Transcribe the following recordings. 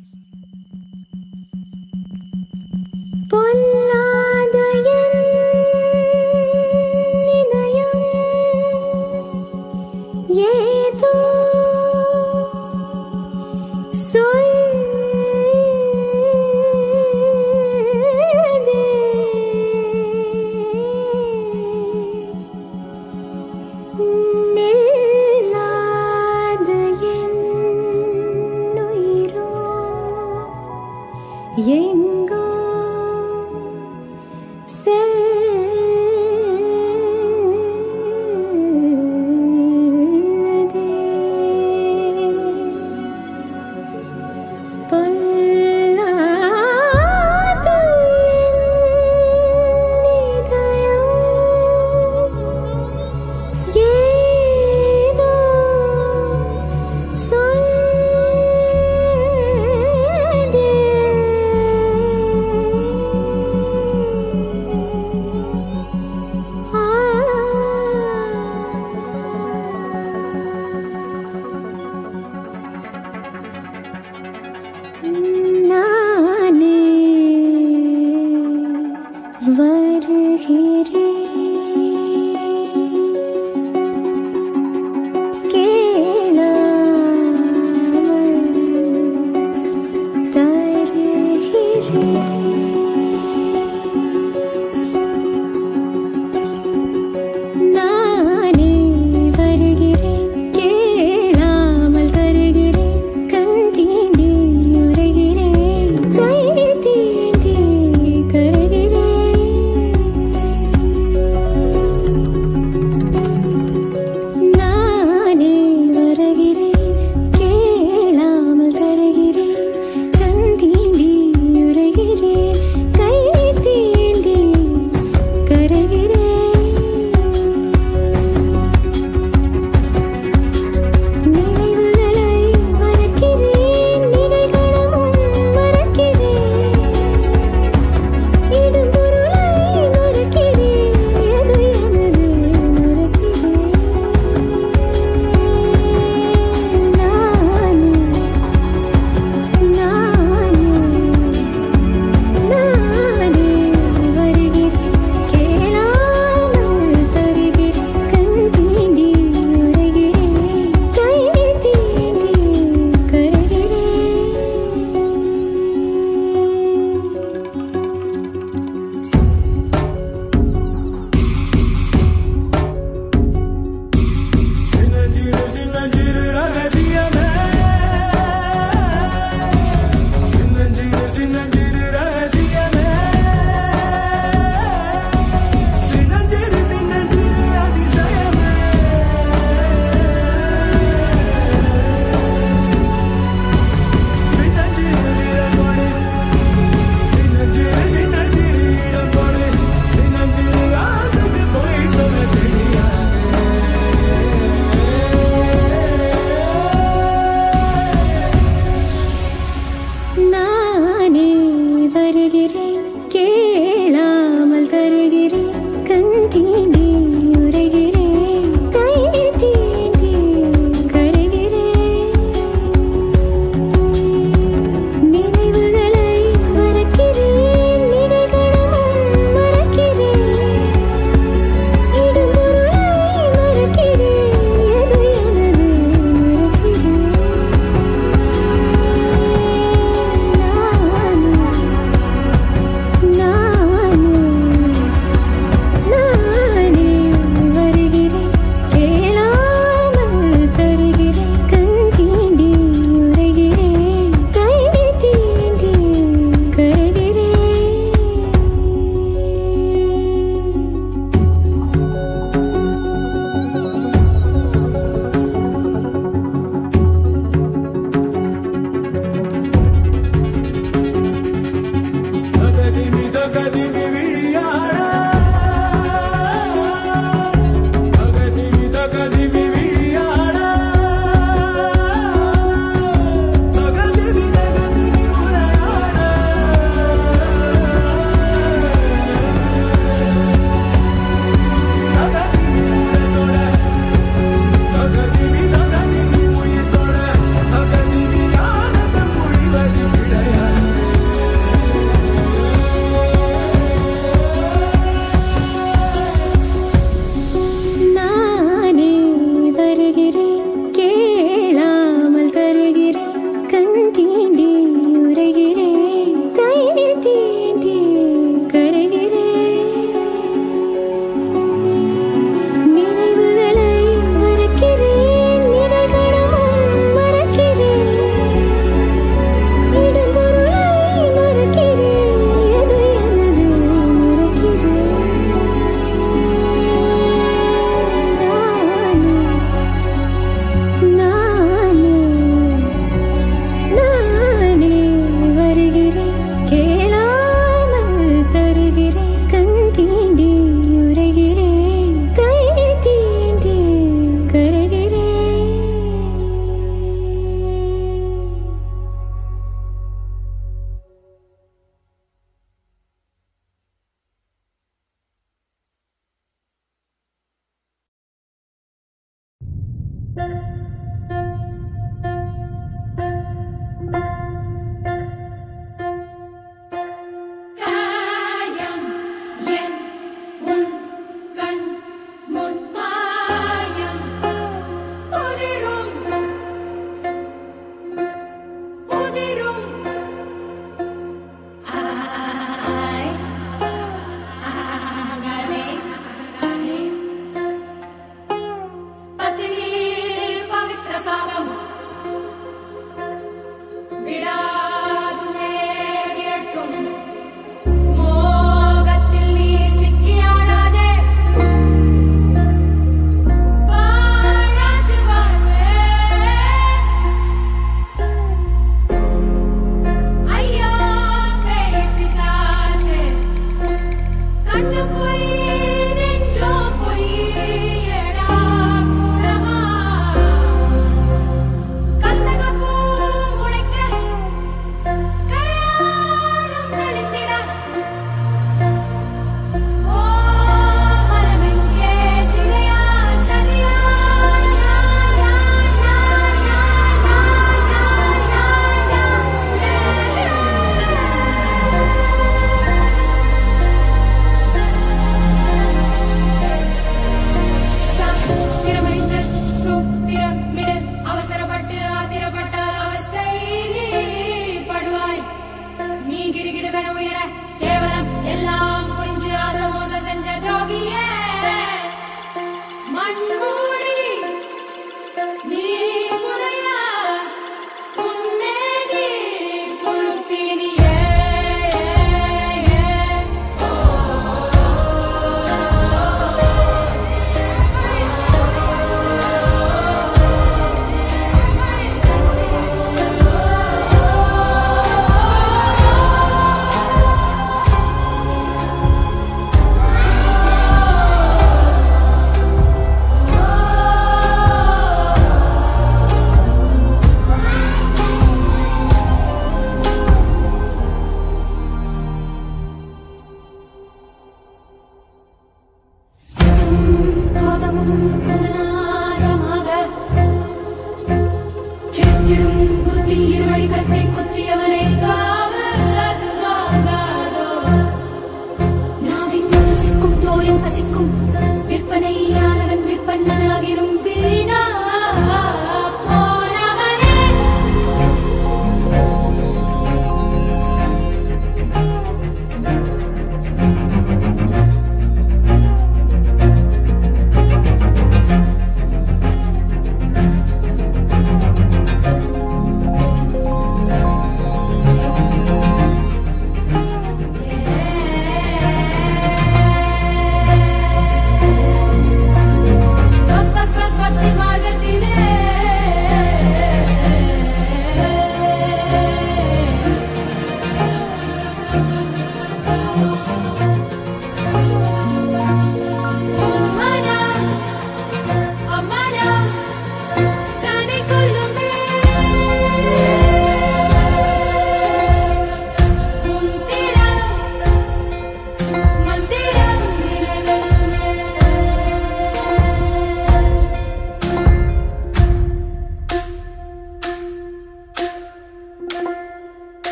பொல்லாத என் இதயம் ஏதோ சொல்லுதே. நில்லாத என் உயிரோ எங்கோ செல்லுதே. பொல்லாத என் இதயம் ஏதோ சொல்லுதே.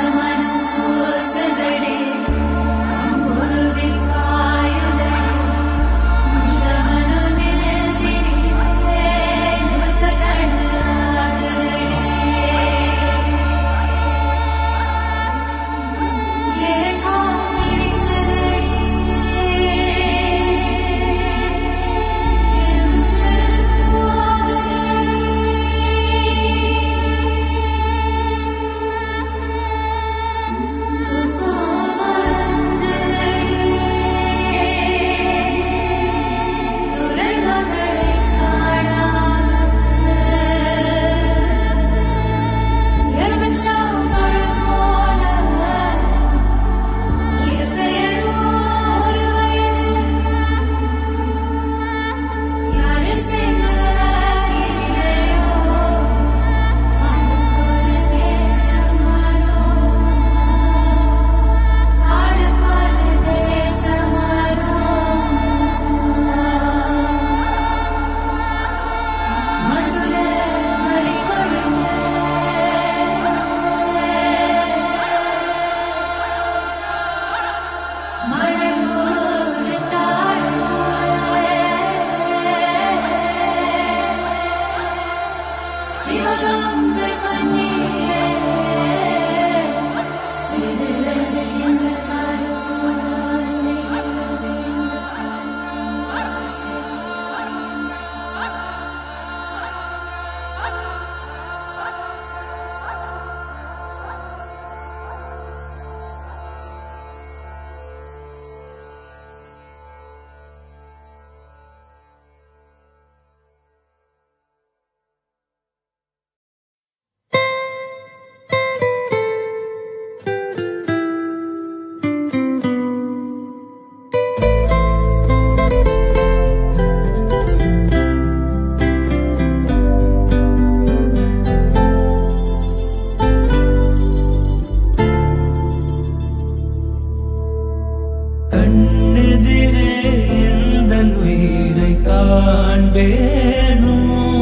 காண்பேனோ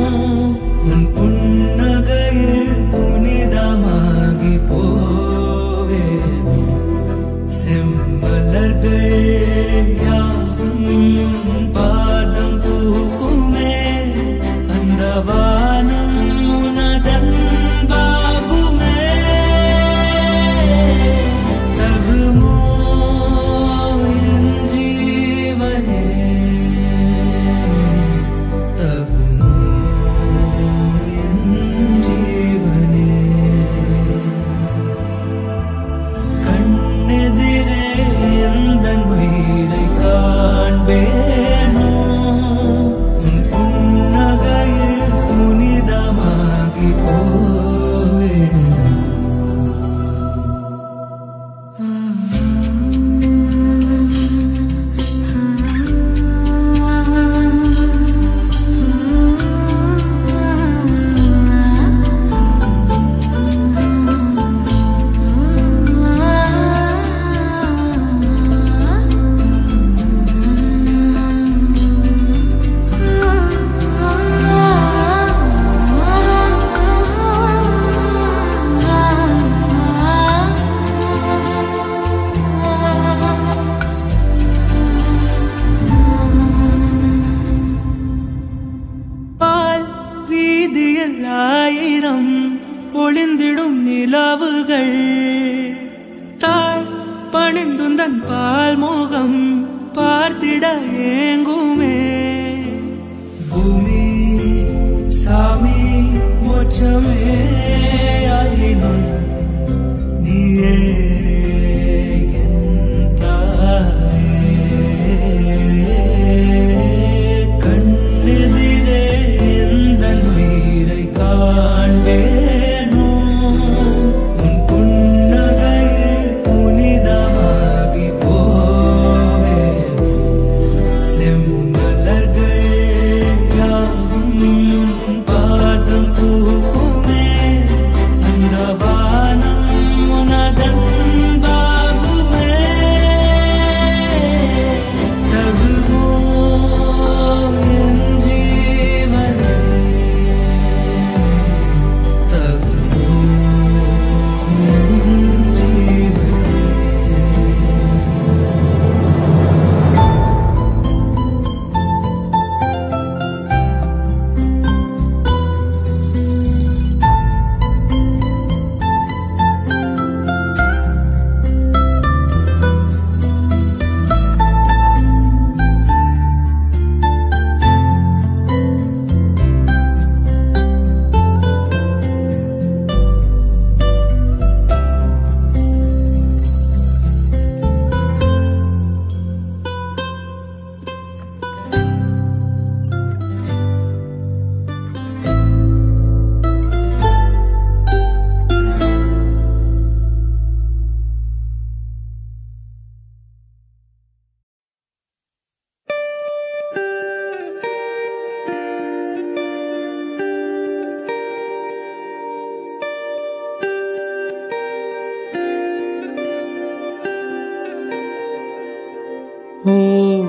உன் புன்னகையில் புனிதமாகி போவேனோ செம்மலர்கள் யாவும் பாதம் பூக்குமே அந்த வானம் உனதன்பாகுமே தகுமோ என் ஜீவனே தகுமோ என் ஜீவனே கண்ணெதிரே எந்தன் உயிரை காண்பேனோ உன் புன்னகையில் புனிதமாகி போவேனோ பால் வீதியில் ஆயிரம் பொழிந்திடும் நிலவுகள் தாய் பணிந்துந்தன் பால் முகம் பார்த்திட ஏங்குமே பூமி சாமி மோட்சமே ஆயினும் நீயே என் தாயே. கண்ணெதிரே எந்தன் உயிரை காண்பேனோ உன் புன்னகையில் புனிதமாகி போவேனோ செம்மலர்கள் யாவும் உன் பாதம் பூக்குமே அந்த வா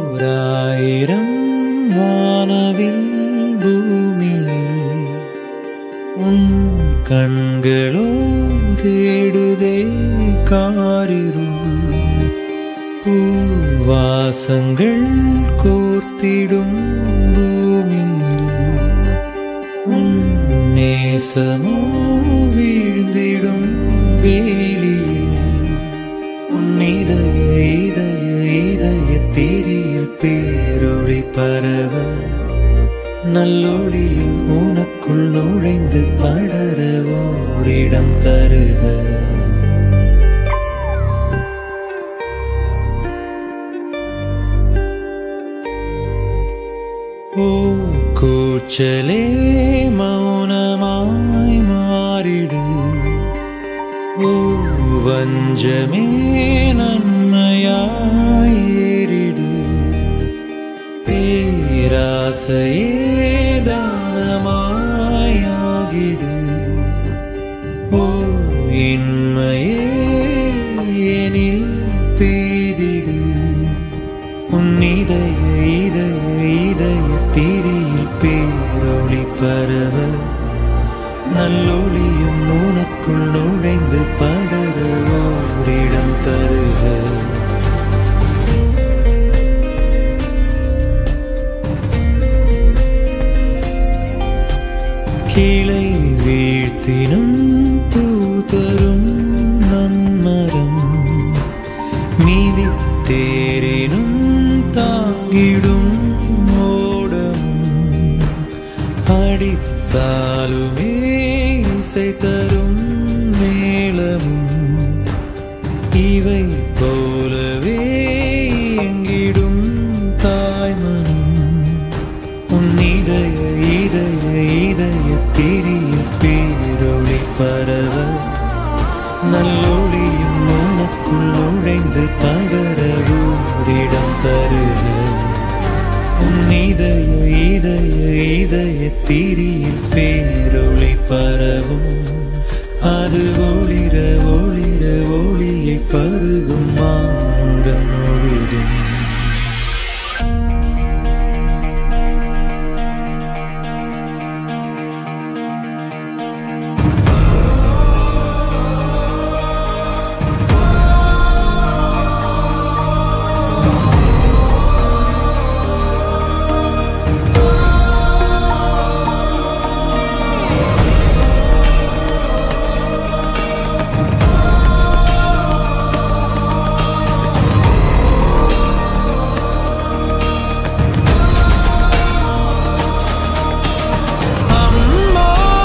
ஓராயிரம் வானவில் பூமியில் உன் கண்களோ தேடுதே காரிருள் பூவாசங்கள் கோர்த்திடும் பூமியில் உன் நேசமோ வீழ்ந்திடும் வேலியில் உன் இதய இதய இதய தீரியில் பேரொளி பரவ நல்லொளியும் உனக்குள் நுழைந்து படர ஓரிடம் தருக ஓ கூச்சலே மௌனமாய் மாறிடு ஓ வஞ்சமே நன்மையாய் ஏறிடு பேராசையே தானமாய் ஆகிடு ஓ இன்மையே எனில் பெய்திடு உன் இதய இதய இதய தீரியில் பேரொளி பரவ நல்லொளியும் உனக்குள் நுழைந்து படர ஓரிடம் தருக கிளை வீழ்த்தினும் பூதரும் நன்மரம் மீதி தேரினும் தாங்கிடும் ஓடமும் அடித்தாலுமே இசை தரும் மேளமும் இவை போலவே எங்கிடும் தாய்மனம் உன் இதய இதய இதய திரிய பேரொளி பரவ நல்லொளியும் உனக்குள் நுழைந்து பகர ஓரிடம் தருக உன் இதய இதய இதய திரியில் பேரொளி பரவும் அது ஒளிர ஒளிர ஒளியை பருகும் மாங்கம் முழுதும் அம்மா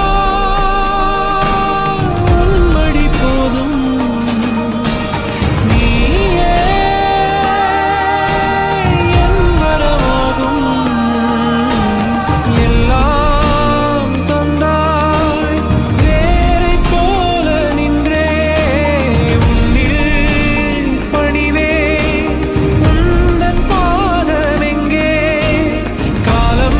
உன்மடி போதும் நீயே என் வரமாகும் எல்லாம் தந்தாய் வேரை போல நின்றே உன்னில் பணிவே உந்தன் பாதமெங்கே காலம்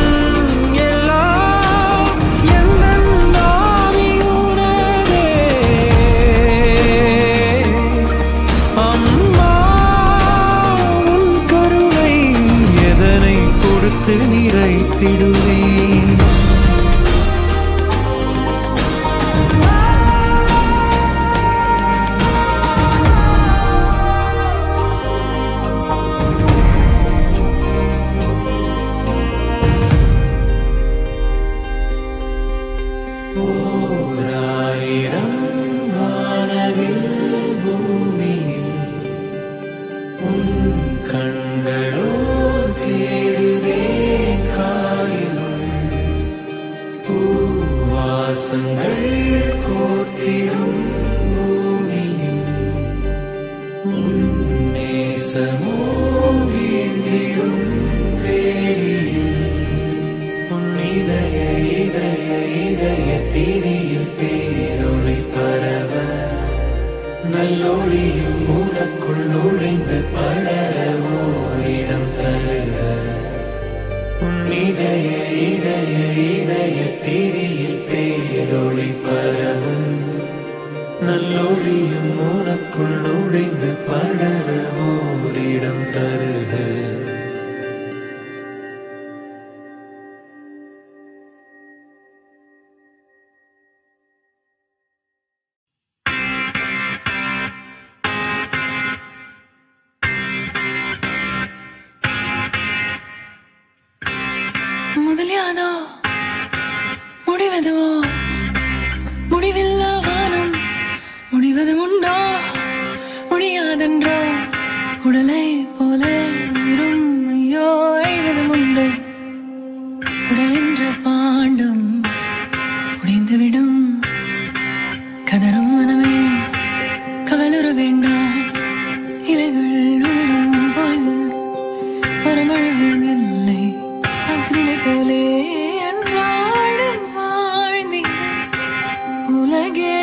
எல்லாம் எந்தன் நாவில் உனதே அம்மா உன் கருணை எதனை கொடுத்து நிறைத்திடுவேன் ஓராயிரம் வானவில் பூமியில் உன் கண்களோ தேடுதே காலிலுள் பூவாசங்கள் கோர்த்திடும் பூமியில் உன் நேசமோ வீழ்ந்திடும் வேலியில் உன் இதய இதய இதய தீரியில் பேரொளி பரவ நல்லொளியும் உனக்குள் நுழைந்து படர ஓரிடம் தருக உன் இதய இதய இதய தீரியில் பேரொளி பரவும் நல்லொளியும் உனக்குள் நுழைந்து படர ஓரிடம் தருக முடியாதோ முடிவதுவோ முடிவில்லா வானம் முடிவதும் உண்டோ முடியாதென்றோ உடலை போல உயிரும் ஐயோ அழிவதும் உண்டு உடல் என்ற பாண்டம் உடைந்துவிடும் கதரும் மனமே கவலுற வேண்டாம் இலைகள் உதிரும் பொழுது மரமழுவதில்லை அக்னினை போலே அன்றாடம் வாழ்ந்திட உலகே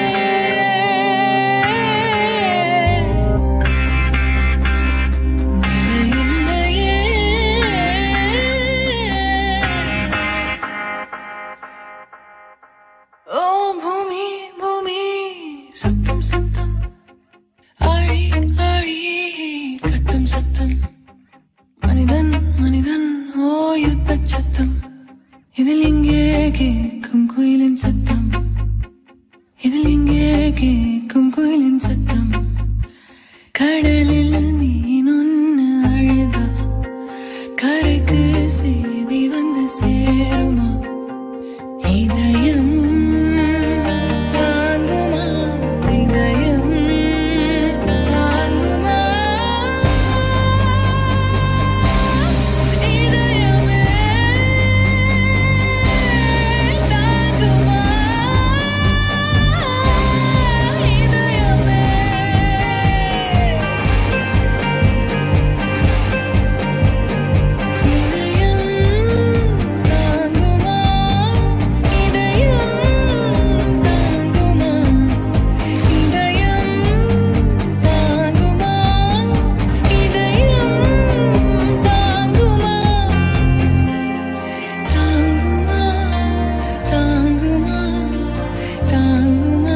நிலையில்லையே. ஓ பூமி பூமி சத்தம் சத்தம் ஆழி ஆழி கத்தும் சத்தம் மனிதன் மனிதன் ஓ யுத்த சத்தம் இதில் இங்கே கேட்கும் குயிலின் சத்தம் இதில் இங்கே கேட்கும் குயிலின் சத்தம் கடலில் மீன் ஒன்று அழுதா கரைக்கு செய்தி வந்து சேருமா இதயம் தாங்குமா இதயம் தாங்குமா இதயமே தாங்குமா இதயமே இதயம் தாங்குமா இதயம் தாங்குமா இதயம் தாங்குமா இதயம் தாங்குமா தாங்குமா தாங்குமா தாங்குமா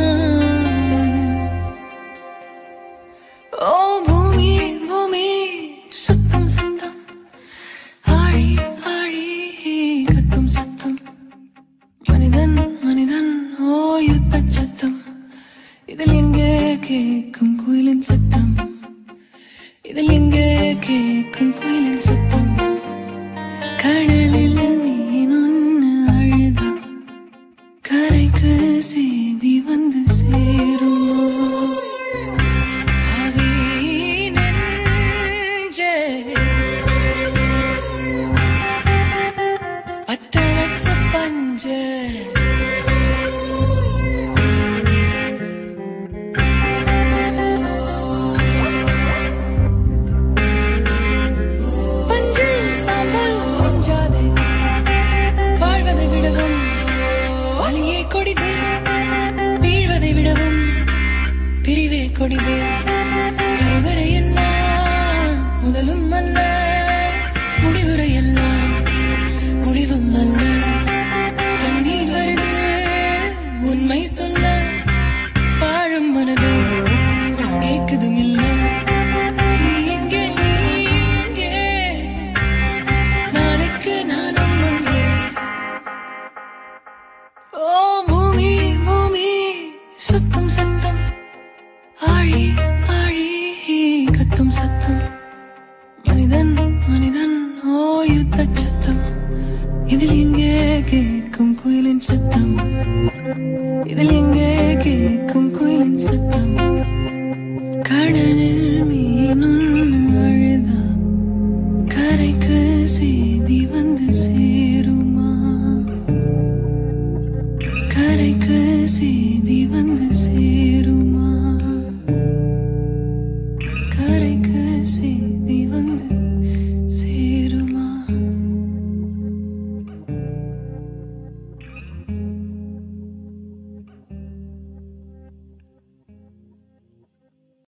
ஓ பூமி பூமி சுத்தம் சத்தம் ஆழி ஆழி கத்தும் சத்தம் மனிதன் மனிதன் ஓ யுத்த சத்தம் இதில் எங்கே கேட்கும் குயிலின் சத்தம் இதில் எங்கே கேட்கும் குயிலின் சத்தம் கடலில் மீன் ஒன்று அழுதா கரைக்கு செய்தி வந்து சேரும் அவி நெஞ்சே பத்த வச்ச பஞ்ச பஞ்சு சாம்பல் கொஞ்சாதே வாழ்வதை விடவும் வலியே கொடிது வீழ்வதை விடவும் பிரிவே கொடிது கருவறை எல்லாம் முதலும் அல்ல முடிவுரை எல்லாம் முடிவும் அல்ல கண்ணீர் வருது உண்மை சொல்ல வாழும் மனது கேக்குதும் இல்ல நீ எங்கே நீ எங்கே நாளைக்கு நானும் அங்கே ஓ பூமி பூமி சுத்தம் சத்தம் ஆழி ஆழி கத்தும் சத்தம் மனிதன் மனிதன் ஓ யுத்த சத்தம் இதில் எங்கே கேட்கும் குயிலின் சத்தம் இதில் எங்கே கேட்கும் குயிலின் சத்தம் கடலில்